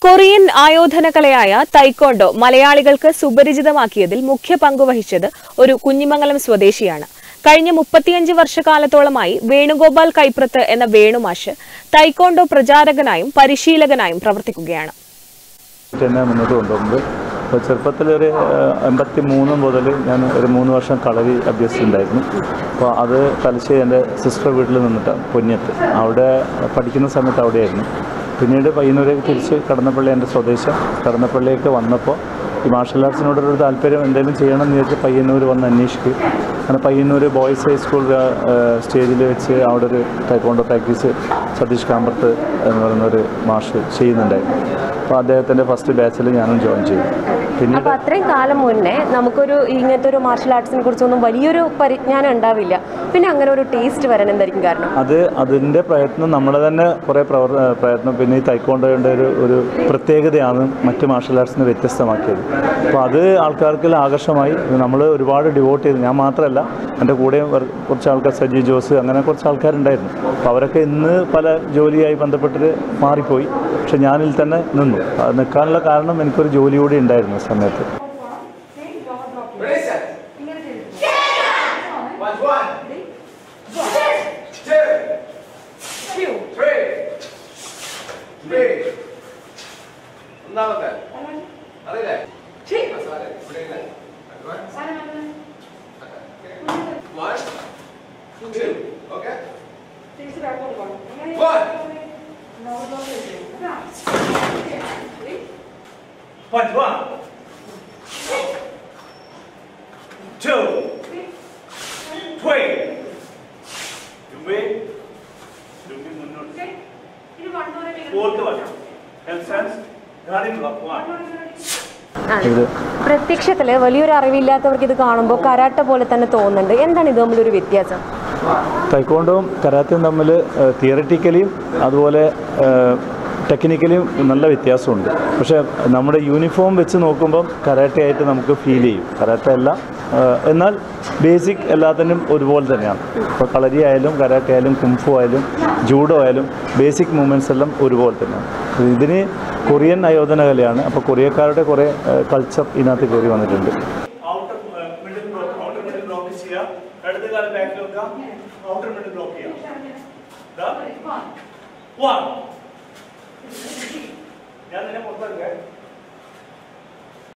Korean ആയോധന കലയായ taekwondo മലയാളികൾക്ക് സുപരിചിതമാക്കിയതിൽ മുഖ്യ പങ്കുവഹിച്ചത് ഒരു കുഞ്ഞിമംഗലം സ്വദേശിയാണ് കഴിഞ്ഞ മുപ്പത്തിയഞ്ച് വർഷക്കാലത്തോളമായി വേണുഗോപാൽ കൈപ്രത്ത് എന്ന വേണുമാഷ് തൈക്കോണ്ടോ പ്രചാരകനായും പരിശീലകനായും പ്രവർത്തിക്കുകയാണ് തന്നെ മുന്നോട്ട് കൊണ്ടുപോകുന്നത് അപ്പോൾ ചെറുപ്പത്തിൽ ഒരു എൺപത്തി മൂന്ന് മുതൽ ഞാൻ ഒരു മൂന്ന് വർഷം കളരി അഭ്യസിച്ചിട്ടുണ്ടായിരുന്നു അപ്പോൾ അത് തലശ്ശേരി എൻ്റെ സിസ്റ്റർ വീട്ടിൽ നിന്നിട്ടാണ് പൊന്നിയത്ത് അവിടെ പഠിക്കുന്ന സമയത്ത് അവിടെയായിരുന്നു പിന്നീട് പയ്യന്നൂരേക്ക് തിരിച്ച് കടന്നപ്പള്ളി എൻ്റെ സ്വദേശം കടന്നപ്പള്ളിയൊക്കെ വന്നപ്പോൾ ഈ മാർഷൽ ആർട്സിനോടൊരു താല്പര്യം എന്തെങ്കിലും ചെയ്യണം എന്ന് വിചാരിച്ച് പയ്യന്നൂർ വന്ന് അന്വേഷിക്കും അങ്ങനെ പയ്യന്നൂർ ബോയ്സ് ഹൈസ്കൂൾ സ്റ്റേജിൽ വെച്ച് അവിടെ ഒരു ടൈക്കോണ്ടോ പ്രാക്ടീസ് സതീഷ് കാമ്പർത്ത് എന്ന് പറയുന്ന ഒരു മാഷ് ചെയ്യുന്നുണ്ടായിരുന്നു അപ്പോൾ അദ്ദേഹത്തിൻ്റെ ഫസ്റ്റ് ബാച്ചിൽ ഞാനും ജോയിൻ ചെയ്തു പിന്നീട് അപ്പൊ അത്രയും കാലം മുന്നേ നമുക്കൊരു ഇങ്ങനത്തെ ഒരു മാർഷൽ ആർട്സിനെ കുറിച്ചൊന്നും വലിയൊരു പരിജ്ഞാനം ഉണ്ടാവില്ല പിന്നെ അങ്ങനെ ഒരു ടേസ്റ്റ് വരാൻ എന്തായിരിക്കും കാരണം അത് അതിൻ്റെ പ്രയത്നം നമ്മളെ തന്നെ കുറേ പ്രവർ പ്രയത്നം പിന്നെ ഈ തൈക്കോണ്ടോയുടെ ഒരു ഒരു പ്രത്യേകതയാണ് മറ്റ് മാർഷൽ ആർട്സിനെ വ്യത്യസ്തമാക്കിയത് അപ്പോൾ അത് ആൾക്കാർക്ക് ആകർഷമായി നമ്മൾ ഒരുപാട് ഡിവോട്ട് ചെയ്തു ഞാൻ മാത്രമല്ല എൻ്റെ കൂടെ വർ- കുറച്ച് ആൾക്കാർ സജി ജോസ് അങ്ങനെ കുറച്ച് ആൾക്കാരുണ്ടായിരുന്നു അപ്പോൾ അവരൊക്കെ ഇന്ന് പല ജോലിയായി ബന്ധപ്പെട്ടിട്ട് മാറിപ്പോയി പക്ഷെ ഞാനിൽ തന്നെ നിന്നു അത് നിൽക്കാനുള്ള കാരണം എനിക്കൊരു ജോലി കൂടി ഉണ്ടായിരുന്നു ആ സമയത്ത് Ready, set. One, one. Two. Three. Three. ഒന്നാമത്തെ അറിയില്ലേ മസാല ഇവിടെ ഇല്ലേ? One. Two. Okay? One. Point one. Two. Three. Dumbbell. Dumbbell മുന്നോട്ട്. Fourth one. Handstands. Guarding block one. ഇത് പ്രത്യക്ഷത്തില് വലിയൊരു അറിവില്ലാത്തവർക്ക് ഇത് കാണുമ്പോൾ കരാട്ട പോലെ തന്നെ തോന്നുന്നുണ്ട് എന്താണ് ഇത് തമ്മിലൊരു വ്യത്യാസം തൈക്കോണ്ടോയും കരാത്തയും തമ്മിൽ തിയററ്റിക്കലിയും അതുപോലെ ടെക്നിക്കലിയും നല്ല വ്യത്യാസമുണ്ട് പക്ഷേ നമ്മുടെ യൂണിഫോം വെച്ച് നോക്കുമ്പം കരാട്ടെ ആയിട്ട് നമുക്ക് ഫീൽ ചെയ്യും കരാട്ടെ അല്ല ആ, എന്നാൽ ബേസിക് എല്ലാത്തിനും ഒരുപോലെ തന്നെയാണ് ഇപ്പോൾ കളരി ആയാലും കരാട്ടെ ആയാലും കുംഫു ആയാലും ജൂഡോ ആയാലും ബേസിക് മൂവ്മെൻറ്റ്സ് എല്ലാം ഒരുപോലെ തന്നെയാണ് ഇതിന് കൊറിയൻ ആയോധന കലയാണ് അപ്പോൾ കൊറിയക്കാരുടെ കുറേ കൾച്ചർ ഇതിനകത്ത് കയറി വന്നിട്ടുണ്ട് Outer uh, middle block. Outer middle block ചെയ്യാം. ഇടത് കാലം ബാക്കിൽ വെക്കാം. Outer middle block ചെയ്യാം. ദാ. One. ഞാൻ നിന്നെ പുറത്താക്കാം